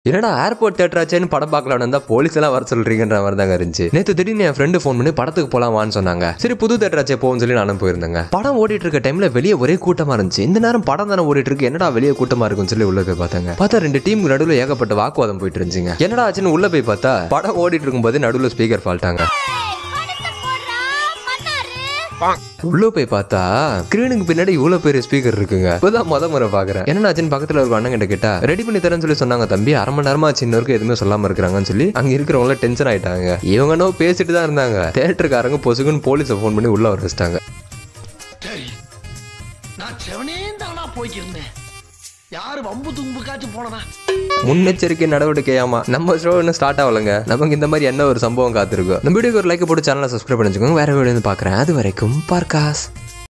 என்னடா ஏர்போர்ட் தேட்டராச்சேன்னு படம் பார்க்கலாம்னு இருந்தா போலீஸ் எல்லாம் வர சொல்றீங்கன்ற மாதிரி தாங்க இருந்துச்சு நேற்று திடீர்னு என் ஃப்ரெண்டு ஃபோன் பண்ணி படத்துக்கு போலாம் வான்னு சொன்னாங்க சரி புது தேட்டராச்சே போகும்னு சொல்லி நானும் போயிருந்தேங்க படம் ஓடிட்டு இருக்க டைம்ல வெளியே ஒரே கூட்டமா இருந்துச்சு இந்த நேரம் படம் தானே ஓடிட்டு இருக்கு என்னடா வெளியே கூட்டமா இருக்குன்னு சொல்லி உள்ள போய் பார்த்தாங்க பார்த்தா ரெண்டு டீம் நடுவில் ஏகப்பட்ட வாக்குவாதம் போயிட்டு இருந்துச்சுங்க என்னடா ஆச்சுன்னு உள்ள போய் பார்த்தா படம் ஓடிட்டு இருக்கும்போது நடுவில் ஸ்பீக்கர் ஃபால்ட்டாங்க உள்ள போய் பார்த்தா ஸ்கிரீனுக்கு பின்னாடி இவ்வளவு பெரிய ஸ்பீக்கர் இருக்குங்க இப்பதான் முத முறை பாக்குறேன் என்ன ஆச்சுன்னு பக்கத்துல ஒரு அண்ணன் கிட்ட கேட்டா ரெடி பண்ணி தரேன்னு சொல்லி சொன்னாங்க தம்பி அரை மணி நேரமா சின்னவருக்கு எதுவுமே சொல்லாம இருக்கிறாங்கன்னு சொல்லி அங்க இருக்கிறவங்க டென்ஷன் ஆயிட்டாங்க இவங்க நோ பேசிட்டு தான் இருந்தாங்க தேட்டருக்காரங்க பொசுக்குன்னு போலீஸை ஃபோன் பண்ணி உள்ள வர வச்சிட்டாங்க சரி நான் செவனே தானா போய்க்கிருந்தேன் யாரு வம்பு தும்புக்காச்சும் போனனா முன்னெச்சரிக்கை நடவடிக்கையாமா நம்ம ஷோ இன்னும் ஸ்டார்ட் ஆகலங்க நமக்கு இந்த மாதிரி என்ன ஒரு சம்பவம் காத்திருக்கும் இந்த வீடியோக்கு ஒரு லைக் போட்டு சேனலை சப்ஸ்கிரைப் பண்ணி வச்சுக்கோங்க வேற வீடியோ வந்து பாக்குறேன் அது வரைக்கும் பார்க்காஸ்